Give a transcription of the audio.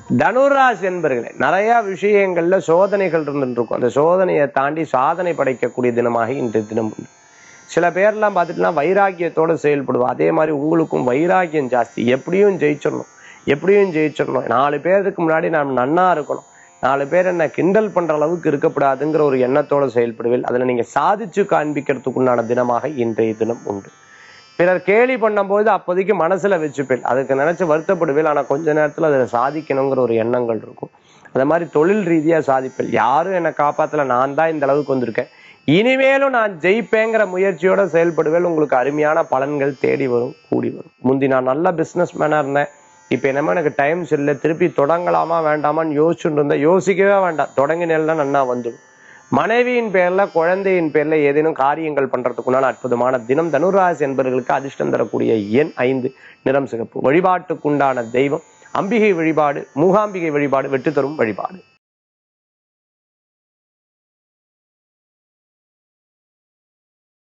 தனுராசி என்பர்களே நிறைய விஷயங்கள்ல சோதனைகள் இருந்துட்டு இருக்கும் அந்த சோதனையை தாண்டி சாதனை படைக்கக்கூடிய தினமாக இன்றைய தினம் உண்டு சில பேர்லாம் பார்த்துட்டுனா வைராக்கியத்தோட செயல்படுவா அதே மாதிரி உங்களுக்கும் வைராக்கியம் ஜாஸ்தி எப்படியும் ஜெயிச்சிடணும் எப்படியும் ஜெயிச்சிடணும் நாலு பேருக்கு முன்னாடி நாம் நன்னா இருக்கணும் நாலு பேர் என்ன கிண்டல் பண்ற அளவுக்கு இருக்கக்கூடாதுங்கிற ஒரு எண்ணத்தோட செயல்படுவேன் அதுல நீங்க சாதிச்சு காண்பிக்கிறதுக்குண்டான தினமாக இன்றைய தினம் உண்டு பிறர் கேலி பண்ணும்போது அப்போதைக்கு மனசுல வச்சுப்பேன் அதுக்கு நினைச்சு வருத்தப்படுவேன் ஆனா கொஞ்ச நேரத்துல அதை சாதிக்கணுங்கிற ஒரு எண்ணங்கள் இருக்கும் அந்த மாதிரி தொழில் ரீதியா சாதிப்பேன் யாரும் என்னை காப்பாத்தல நான் தான் இந்த அளவுக்கு வந்திருக்கேன் இனிமேலும் நான் ஜெயிப்பேங்கிற முயற்சியோட செயல்படுவேன் உங்களுக்கு அருமையான பலன்கள் தேடி வரும் கூடி வரும் முந்தி நான் நல்ல பிசினஸ் மேனா இருந்தேன் இப்ப என்னமோ எனக்கு டைம்ஸ் இல்லை திருப்பி தொடங்கலாமா வேண்டாமான்னு யோசிச்சுட்டு இருந்தேன் யோசிக்கவே வேண்டாம் தொடங்கினேன்னா நன்னா வந்துடும் மனைவியின் பேர்ல குழந்தையின் பேர்ல ஏதேனும் காரியங்கள் பண்றதுக்குண்டான அற்புதமான தினம் தனுராசி என்பவர்களுக்கு அதிர்ஷ்டம் தரக்கூடிய எண் ஐந்து நிறம் சிகப்பு வழிபாட்டுக்குண்டான தெய்வம் அம்பிகை வழிபாடு மூகாம்பிகை வழிபாடு வெற்றி தரும் வழிபாடு